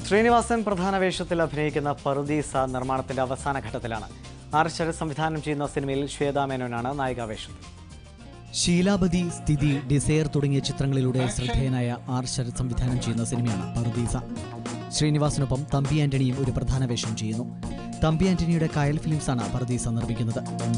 ശ്രീനിവാസൻ പ്രധാന വേഷത്തിൽ അഭിനയിക്കുന്ന പറുദീസ നിർമ്മാണത്തിന്റെ അവസാന ഘട്ടത്തിലാണ് ആർ ശരത് സംവിധാനം ചെയ്യുന്ന സിനിമയിൽ ശ്വേതാ മേനോനാണ് നായികാവേഷം ശീലാപതി സ്ഥിതി ഡിസയർ തുടങ്ങിയ ചിത്രങ്ങളിലൂടെ ശ്രദ്ധേയനായ ആർ ശരത് സംവിധാനം ചെയ്യുന്ന സിനിമയാണ് പറുദീസ ശ്രീനിവാസിനൊപ്പം തമ്പി ആന്റണിയും ഒരു പ്രധാന വേഷം ചെയ്യുന്നു തമ്പി ആന്റണിയുടെ കായൽ ഫിലിംസാണ് പറുദീസ നിർമ്മിക്കുന്നത്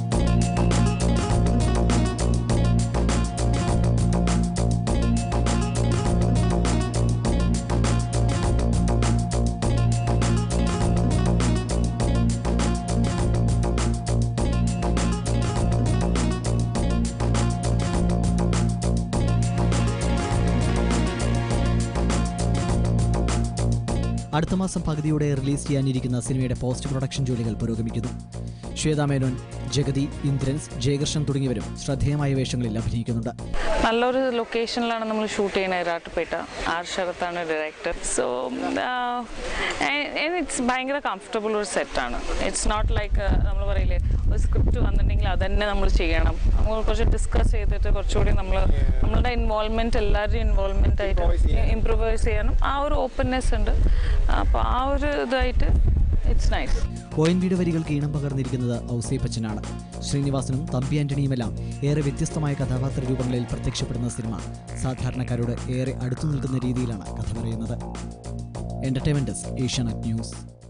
അടുത്ത മാസം പകുതിയോടെ റിലീസ് ചെയ്യാനിരിക്കുന്ന സിനിമയുടെ പോസ്റ്റ് പ്രൊഡക്ഷൻ ജോലികൾ പുരോഗമിക്കുന്നു ശ്വേതാ മേനോൻ ജഗതി ഇന്ദ്രൻസ് ജയകൃഷ്ണൻ തുടങ്ങിയവരും ശ്രദ്ധേയമായ വേഷങ്ങളിൽ അഭിനയിക്കുന്നുണ്ട് നല്ലൊരു ലൊക്കേഷനിലാണ് നമ്മൾ ഷൂട്ട് ചെയ്യുന്നത് ഇരാട്ടുപേട്ട ആർ ശരത്താണ് ഡയറക്ടർ സോ ഇറ്റ്സ് ഭയങ്കര കംഫർട്ടബിൾ ഒരു സെറ്റാണ് ഇറ്റ്സ് നോട്ട് ലൈക്ക് നമ്മൾ പറയില്ലേ ഒരു സ്ക്രിപ്റ്റ് വന്നിട്ടുണ്ടെങ്കിൽ അതന്നെ നമ്മൾ ചെയ്യണം നമ്മൾ കുറച്ച് ഡിസ്കസ് ചെയ്തിട്ട് കുറച്ചുകൂടി നമ്മൾ നമ്മളുടെ ഇൻവോൾവ്മെൻറ്റ് എല്ലാവരുടെയും ഇൻവോൾവ്മെൻ്റ് ആയിട്ട് ഇമ്പ്രൂവൈസ് ചെയ്യാനും ആ ഒരു ഓപ്പൺനെസ് ഉണ്ട് അപ്പോൾ ആ ഒരു ഇതായിട്ട് ഇറ്റ്സ് നൈസ് ഒ എൻ വിയുടെ വരികൾക്ക് ഈണം പകർന്നിരിക്കുന്നത് ഔസേപ്പച്ചനാണ് ശ്രീനിവാസനും തമ്പി ആന്റണിയുമെല്ലാം ഏറെ വ്യത്യസ്തമായ കഥാപാത്ര രൂപങ്ങളിൽ പ്രത്യക്ഷപ്പെടുന്ന സിനിമ സാധാരണക്കാരോട് ഏറെ അടുത്തു നിൽക്കുന്ന രീതിയിലാണ് കഥ പറയുന്നത് എന്റർടൈൻമെന്റ് ഡെസ്ക് ഏഷ്യാനെറ്റ് ന്യൂസ്